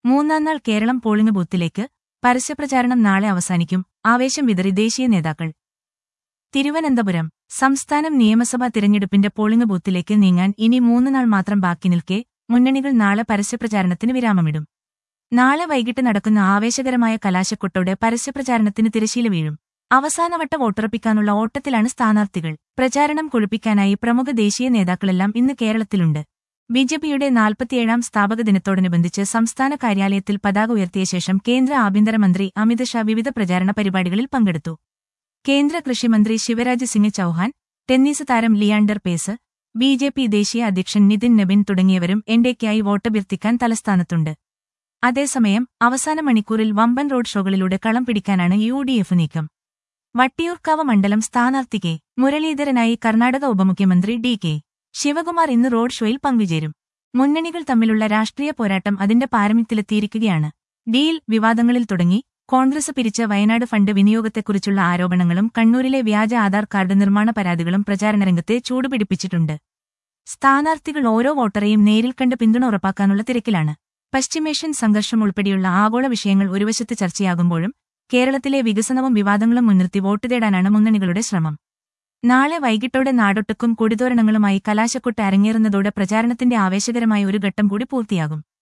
മൂന്നാം നാൾ കേരളം പോളിംഗ് ബൂത്തിലേക്ക് പരസ്യപ്രചാരണം നാളെ അവസാനിക്കും ആവേശം വിതറി ദേശീയ നേതാക്കൾ തിരുവനന്തപുരം സംസ്ഥാനം നിയമസഭാ തിരഞ്ഞെടുപ്പിന്റെ പോളിംഗ് ബൂത്തിലേക്ക് നീങ്ങാൻ ഇനി മൂന്ന് നാൾ മാത്രം ബാക്കി നിൽക്കെ മുന്നണികൾ നാളെ പരസ്യപ്രചാരണത്തിന് വിരാമമിടും നാളെ വൈകിട്ട് നടക്കുന്ന ആവേശകരമായ കലാശക്കൊട്ടോടെ പരസ്യപ്രചാരണത്തിന് തിരശീല വീഴും അവസാനവട്ട വോട്ടുറപ്പിക്കാനുള്ള ഓട്ടത്തിലാണ് സ്ഥാനാർത്ഥികൾ പ്രചാരണം കൊഴുപ്പിക്കാനായി പ്രമുഖ ദേശീയ നേതാക്കളെല്ലാം ഇന്ന് കേരളത്തിലുണ്ട് ബിജെപിയുടെ നാൽപ്പത്തിയേഴാം സ്ഥാപക ദിനത്തോടനുബന്ധിച്ച് സംസ്ഥാന കാര്യാലയത്തിൽ പതാക ഉയർത്തിയ ശേഷം കേന്ദ്ര ആഭ്യന്തരമന്ത്രി അമിത് ഷാ വിവിധ പ്രചാരണ പരിപാടികളിൽ പങ്കെടുത്തു കേന്ദ്ര കൃഷിമന്ത്രി ശിവരാജ് സിംഗ് ചൌഹാൻ ടെന്നീസ് താരം Leander Paes B J P ദേശീയ അധ്യക്ഷൻ നിതിൻ നബിൻ തുടങ്ങിയവരും എൻഡേക്കായി വോട്ടഭ്യർത്ഥിക്കാൻ തലസ്ഥാനത്തുണ്ട് അതേസമയം അവസാന മണിക്കൂറിൽ വമ്പൻ റോഡ് ഷോകളിലൂടെ കളം പിടിക്കാനാണ് യു ഡി എഫ് നീക്കം വട്ടിയൂർക്കാവ് മണ്ഡലം സ്ഥാനാർത്ഥി കെ മുരളീധരനായി കർണാടക ഉപമുഖ്യമന്ത്രി ഡി കെ ശിവകുമാർ ഇന്ന് റോഡ് ഷോയിൽ പങ്കുചേരും മുന്നണികൾ തമ്മിലുള്ള രാഷ്ട്രീയ പോരാട്ടം അതിന്റെ പാരമ്യത്തിലെത്തിയിരിക്കുകയാണ് ഡീൽ വിവാദങ്ങളിൽ തുടങ്ങി കോൺഗ്രസ് പിരിച്ച വയനാട് ഫണ്ട് വിനിയോഗത്തെക്കുറിച്ചുള്ള ആരോപണങ്ങളും കണ്ണൂരിലെ വ്യാജ ആധാർ കാർഡ് നിർമ്മാണ പരാതികളും പ്രചാരണരംഗത്തെ ചൂടുപിടിപ്പിച്ചിട്ടുണ്ട് സ്ഥാനാർത്ഥികൾ ഓരോ വോട്ടറെയും നേരിൽ കണ്ട് പിന്തുണ ഉറപ്പാക്കാനുള്ള തിരക്കിലാണ് പശ്ചിമേഷ്യൻ സംഘർഷം ഉൾപ്പെടെയുള്ള ആഗോള വിഷയങ്ങൾ ഒരു വശത്ത് ചർച്ചയാകുമ്പോഴും കേരളത്തിലെ വികസനവും വിവാദങ്ങളും മുൻനിർത്തി വോട്ട് തേടാനാണ് മുന്നണികളുടെ ശ്രമം നാളെ വൈകിട്ടോടെ നാടൊട്ടുക്കും കൊടിതോരണങ്ങളുമായി കലാശക്കൊട്ട് അരങ്ങേറുന്നതോടെ പ്രചാരണത്തിന്റെ ആവേശകരമായ ഒരു ഘട്ടം കൂടി പൂർത്തിയാകും